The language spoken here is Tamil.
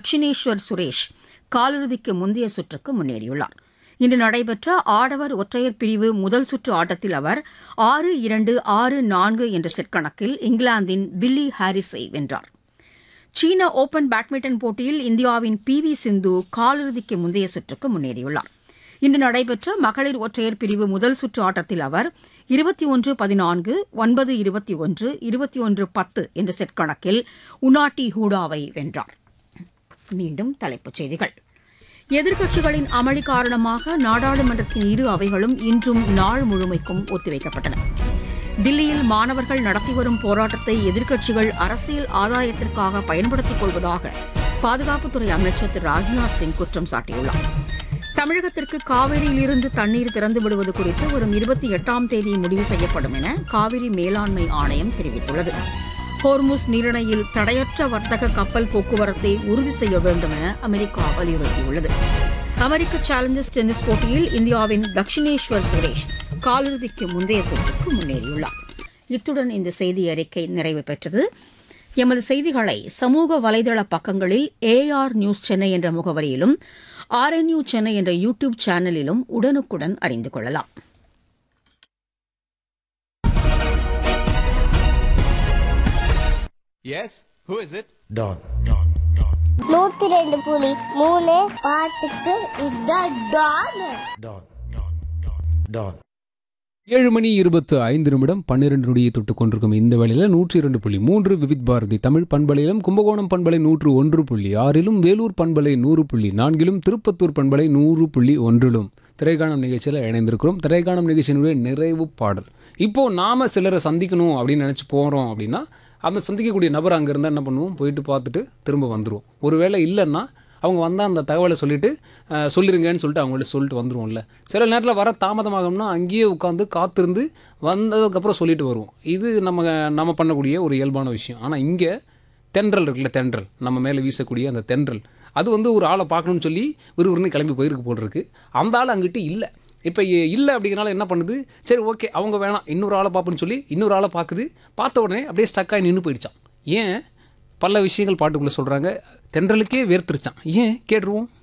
தக்ஷினேஸ்வர் சுரேஷ் காலிறுதிக்கு முந்தைய சுற்றுக்கு முன்னேறியுள்ளார் இன்று நடைபெற்ற ஆடவர் ஒற்றையர் பிரிவு முதல் சுற்று ஆட்டத்தில் அவர் ஆறு இரண்டு ஆறு நான்கு என்ற செட் கணக்கில் இங்கிலாந்தின் பில்லி ஹாரிஸை வென்றார் சீன ஓபன் பேட்மிண்டன் போட்டியில் இந்தியாவின் பி வி சிந்து காலிறுதிக்கு முந்தைய சுற்றுக்கு முன்னேறியுள்ளார் இன்று நடைபெற்ற மகளிர் ஒற்றையர் பிரிவு முதல் சுற்று ஆட்டத்தில் அவர் இருபத்தி ஒன்று பதினான்கு ஒன்பது இருபத்தி ஒன்று இருபத்தி ஒன்று பத்து என்ற செட் கணக்கில் உனாட்டி ஹூடாவை வென்றார் மீண்டும் தலைப்புச் செய்திகள் எதிர்க்கட்சிகளின் அமளி காரணமாக நாடாளுமன்றத்தின் இரு அவைகளும் இன்றும் நாள் முழுமைக்கும் ஒத்திவைக்கப்பட்டன தில்லியில் மாணவர்கள் நடத்தி வரும் போராட்டத்தை எதிர்க்கட்சிகள் அரசியல் ஆதாயத்திற்காக பயன்படுத்திக் கொள்வதாக பாதுகாப்புத்துறை அமைச்சர் திரு ராஜ்நாத் சிங் குற்றம் சாட்டியுள்ளார் தமிழகத்திற்கு காவிரியிலிருந்து தண்ணீர் திறந்து விடுவது குறித்து வரும் இருபத்தி எட்டாம் தேதி முடிவு செய்யப்படும் என காவிரி மேலாண்மை ஆணையம் தெரிவித்துள்ளது ஹோர்முஸ் நீரிணையில் தடையற்ற வர்த்தக கப்பல் போக்குவரத்தை உறுதி செய்ய வேண்டும் என அமெரிக்கா வலியுறுத்தியுள்ளது அமெரிக்க சேலஞ்சர்ஸ் டென்னிஸ் போட்டியில் இந்தியாவின் தக்ஷினேஸ்வர் சுரேஷ் காலிறுதிக்கு முந்தைய சுற்றுக்கு முன்னேறியுள்ளார் இத்துடன் இந்த செய்தி அறிக்கை நிறைவு பெற்றது எமது செய்திகளை சமூக வலைதள பக்கங்களில் ஏஆர் நியூஸ் சென்னை என்ற முகவரியிலும் ஆர்என்யூ சென்னை என்ற யூ டியூப் சேனலிலும் உடனுக்குடன் அறிந்து கொள்ளலாம் Yes? Who is it? டான் நூத்தி ரெண்டு புலி மூணு பாட்டுக்கு இதான் டான் டான் டான் ஏழு மணி இருபத்து ஐந்து நிமிடம் பன்னிரண்டு நொடியை தொட்டுக் கொண்டிருக்கும் இந்த வேளையில் நூற்றி இரண்டு புள்ளி மூன்று விவித் பாரதி தமிழ் பண்பலையிலும் கும்பகோணம் பண்பலை நூற்று ஒன்று புள்ளி ஆறிலும் வேலூர் பண்பலை நூறு புள்ளி நான்கிலும் திருப்பத்தூர் பண்பலை நூறு புள்ளி ஒன்றிலும் திரைக்காணம் நிகழ்ச்சியில் இணைந்திருக்கிறோம் திரைக்காணம் நிகழ்ச்சியினுடைய நிறைவு பாடல் இப்போ நாம சிலரை சந்திக்கணும் அப்படின்னு நினச்சி போகிறோம் அப்படின்னா அந்த சந்திக்கக்கூடிய நபர் அங்கே இருந்தால் என்ன பண்ணுவோம் போயிட்டு பார்த்துட்டு திரும்ப வந்துடுவோம் ஒருவேளை இல்லைன்னா அவங்க வந்தால் அந்த தகவலை சொல்லிட்டு அஹ், சொல்லிருங்கன்னு சொல்லிட்டு அவங்கள்ட்ட சொல்லிட்டு வந்துருவோம்ல சில நேரத்தில் வர தாமதமாகும்னா அங்கேயே உட்காந்து காத்திருந்து வந்ததுக்கப்புறம் சொல்லிட்டு வருவோம் இது நம்ம நம்ம பண்ணக்கூடிய ஒரு இயல்பான விஷயம் ஆனால் இங்கே தென்றல் இருக்குல்ல தென்றல் நம்ம மேலே வீசக்கூடிய அந்த தென்றல் அது வந்து ஒரு ஆளை பார்க்கணும்னு சொல்லி விறுவிறுன்னு கிளம்பி போயிருக்கு போட்டிருக்கு அந்த ஆள் அங்கிட்டு இல்லை இப்போ இல்லை அப்படிங்கிறனால என்ன பண்ணுது சரி ஓகே அவங்க வேணாம் இன்னொரு ஆளை பார்ப்போன்னு சொல்லி இன்னொரு ஆளை பார்க்குது பார்த்த உடனே அப்படியே ஸ்டக்காகி நின்று போயிடுச்சான் ஏன் பல விஷயங்கள் பாட்டுக்குள்ளே சொல்கிறாங்க தென்றலுக்கே வேர்த்துருச்சான் ஏன் கேட்டுருவோம்